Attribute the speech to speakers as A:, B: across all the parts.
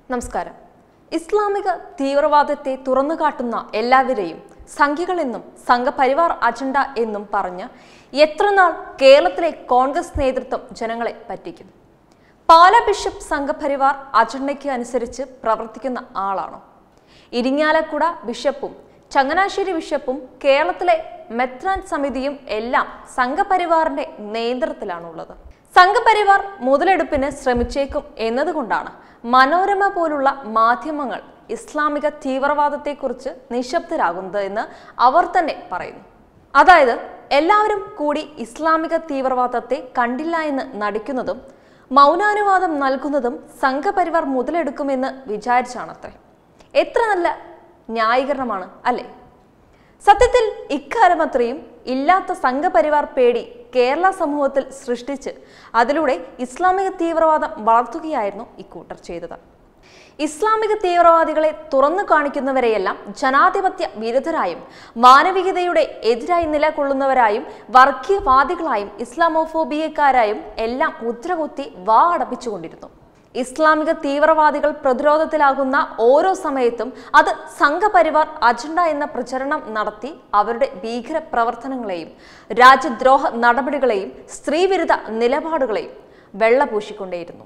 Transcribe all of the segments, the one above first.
A: നമസ്കാരം ഇസ്ലാമിക തീവ്രവാദത്തെ തുറന്നുകാട്ടുന്ന എല്ലാവരെയും സംഘികളെന്നും സംഘപരിവാർ അജണ്ട എന്നും പറഞ്ഞ് എത്രനാൾ കേരളത്തിലെ കോൺഗ്രസ് നേതൃത്വം ജനങ്ങളെ പറ്റിക്കും പാല ബിഷപ്പ് സംഘപരിവാർ അജണ്ടയ്ക്ക് അനുസരിച്ച് പ്രവർത്തിക്കുന്ന ആളാണോ ഇരിങ്ങാലക്കുട ബിഷപ്പും ചങ്ങനാശ്ശേരി ബിഷപ്പും കേരളത്തിലെ മെത്രാൻ സമിതിയും എല്ലാം സംഘപരിവാറിന്റെ നേതൃത്വത്തിലാണുള്ളത് സംഘപരിവാർ മുതലെടുപ്പിന് ശ്രമിച്ചേക്കും എന്നതുകൊണ്ടാണ് മനോരമ പോലുള്ള മാധ്യമങ്ങൾ ഇസ്ലാമിക തീവ്രവാദത്തെക്കുറിച്ച് നിശബ്ദരാകുന്നത് എന്ന് അവർ തന്നെ പറയുന്നു അതായത് എല്ലാവരും കൂടി ഇസ്ലാമിക തീവ്രവാദത്തെ കണ്ടില്ല എന്ന് നടിക്കുന്നതും മൗനാനുവാദം നൽകുന്നതും സംഘപരിവാർ മുതലെടുക്കുമെന്ന് വിചാരിച്ചാണത്രേ എത്ര നല്ല ന്യായീകരണമാണ് അല്ലേ സത്യത്തിൽ ഇക്കാലം അത്രയും ഇല്ലാത്ത സംഘപരിവാർ പേടി കേരള സമൂഹത്തിൽ സൃഷ്ടിച്ച് അതിലൂടെ ഇസ്ലാമിക തീവ്രവാദം വളർത്തുകയായിരുന്നു ഇക്കൂട്ടർ ചെയ്തത് ഇസ്ലാമിക തീവ്രവാദികളെ തുറന്നു കാണിക്കുന്നവരെയെല്ലാം ജനാധിപത്യ വിരുദ്ധരായും മാനവികതയുടെ എതിരായി നിലകൊള്ളുന്നവരായും വർഗീയവാദികളായും ഇസ്ലാമോഫോബിയക്കാരായും എല്ലാം മുദ്രകുത്തി വാ അടപ്പിച്ചുകൊണ്ടിരുന്നു ഇസ്ലാമിക തീവ്രവാദികൾ പ്രതിരോധത്തിലാകുന്ന ഓരോ സമയത്തും അത് സംഘപരിവാർ അജണ്ട എന്ന പ്രചരണം നടത്തി അവരുടെ ഭീകര പ്രവർത്തനങ്ങളെയും രാജ്യദ്രോഹ നടപടികളെയും സ്ത്രീവിരുദ്ധ നിലപാടുകളെയും വെള്ളപൂശിക്കൊണ്ടേയിരുന്നു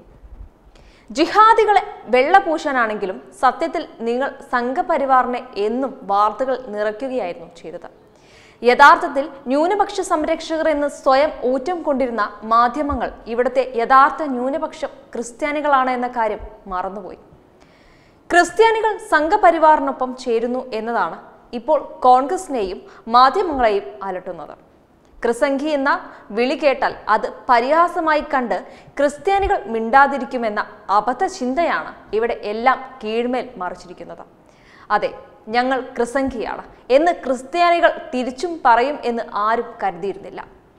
A: ജിഹാദികളെ വെള്ളപൂശാനാണെങ്കിലും സത്യത്തിൽ നിങ്ങൾ സംഘപരിവാറിനെ എന്നും വാർത്തകൾ നിറയ്ക്കുകയായിരുന്നു ചെയ്തത് യഥാർത്ഥത്തിൽ ന്യൂനപക്ഷ സംരക്ഷകർ എന്ന് സ്വയം ഊറ്റം കൊണ്ടിരുന്ന മാധ്യമങ്ങൾ ഇവിടുത്തെ യഥാർത്ഥ ന്യൂനപക്ഷം ക്രിസ്ത്യാനികളാണ് എന്ന കാര്യം മറന്നുപോയി ക്രിസ്ത്യാനികൾ സംഘപരിവാറിനൊപ്പം ചേരുന്നു എന്നതാണ് ഇപ്പോൾ കോൺഗ്രസിനെയും മാധ്യമങ്ങളെയും അലട്ടുന്നത് ക്രിസംഖി എന്ന വിളി കേട്ടാൽ അത് പരിഹാസമായി കണ്ട് ക്രിസ്ത്യാനികൾ മിണ്ടാതിരിക്കുമെന്ന അബദ്ധ ചിന്തയാണ് ഇവിടെ എല്ലാം കീഴ്മേൽ മറിച്ചിരിക്കുന്നത് അതെ ഞങ്ങൾ ക്രിസംഖിയാണ് എന്ന് ക്രിസ്ത്യാനികൾ തിരിച്ചും പറയും എന്ന് ആരും കരുതിയിരുന്നില്ല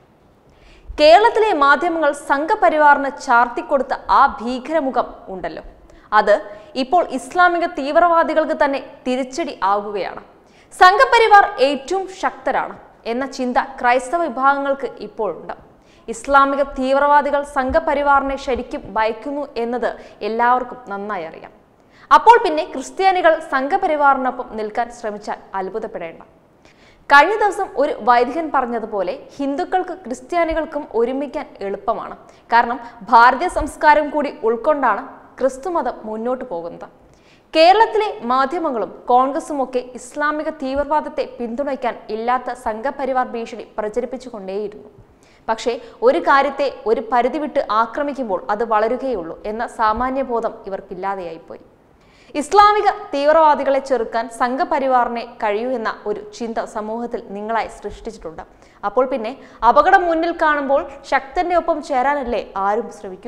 A: കേരളത്തിലെ മാധ്യമങ്ങൾ സംഘപരിവാറിന് ചാർത്തിക്കൊടുത്ത ആ ഭീകരമുഖം ഉണ്ടല്ലോ അത് ഇപ്പോൾ ഇസ്ലാമിക തീവ്രവാദികൾക്ക് തന്നെ തിരിച്ചടി ആകുകയാണ് സംഘപരിവാർ ഏറ്റവും ശക്തരാണ് എന്ന ചിന്ത ക്രൈസ്തവ വിഭാഗങ്ങൾക്ക് ഇപ്പോഴുണ്ട് ഇസ്ലാമിക തീവ്രവാദികൾ സംഘപരിവാറിനെ ശരിക്കും ഭയക്കുന്നു എന്നത് എല്ലാവർക്കും നന്നായി അറിയാം അപ്പോൾ പിന്നെ ക്രിസ്ത്യാനികൾ സംഘപരിവാറിനൊപ്പം നിൽക്കാൻ ശ്രമിച്ചാൽ അത്ഭുതപ്പെടേണ്ട കഴിഞ്ഞ ദിവസം ഒരു വൈദികൻ പറഞ്ഞതുപോലെ ഹിന്ദുക്കൾക്ക് ക്രിസ്ത്യാനികൾക്കും ഒരുമിക്കാൻ എളുപ്പമാണ് കാരണം ഭാരതീയ സംസ്കാരം കൂടി ഉൾക്കൊണ്ടാണ് ക്രിസ്തുമതം മുന്നോട്ട് പോകുന്നത് കേരളത്തിലെ മാധ്യമങ്ങളും കോൺഗ്രസും ഒക്കെ ഇസ്ലാമിക തീവ്രവാദത്തെ പിന്തുണയ്ക്കാൻ ഇല്ലാത്ത സംഘപരിവാർ ഭീഷണി പ്രചരിപ്പിച്ചുകൊണ്ടേയിരുന്നു പക്ഷേ ഒരു കാര്യത്തെ ഒരു പരിധി വിട്ട് ആക്രമിക്കുമ്പോൾ അത് വളരുകയുള്ളൂ എന്ന സാമാന്യബോധം ഇവർക്കില്ലാതെയായിപ്പോയി ഇസ്ലാമിക തീവ്രവാദികളെ ചെറുക്കാൻ സംഘപരിവാറിനെ കഴിയൂ എന്ന ഒരു ചിന്ത സമൂഹത്തിൽ നിങ്ങളായി സൃഷ്ടിച്ചിട്ടുണ്ട് അപ്പോൾ പിന്നെ അപകടം മുന്നിൽ കാണുമ്പോൾ ശക്തന്റെ ഒപ്പം ചേരാനല്ലേ ആരും ശ്രമിക്കൂ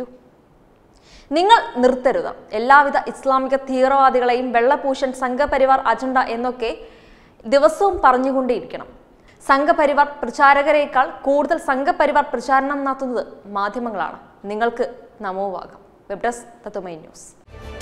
A: നിങ്ങൾ നിർത്തരുത് എല്ലാവിധ ഇസ്ലാമിക തീവ്രവാദികളെയും വെള്ളപൂശൻ സംഘപരിവാർ അജണ്ട എന്നൊക്കെ ദിവസവും പറഞ്ഞുകൊണ്ടേയിരിക്കണം സംഘപരിവാർ പ്രചാരകരേക്കാൾ കൂടുതൽ സംഘപരിവാർ പ്രചാരണം നടത്തുന്നത് മാധ്യമങ്ങളാണ് നിങ്ങൾക്ക് നമോവാകാം വെബ് ഡെസ്ക് തത്വമൈ ന്യൂസ്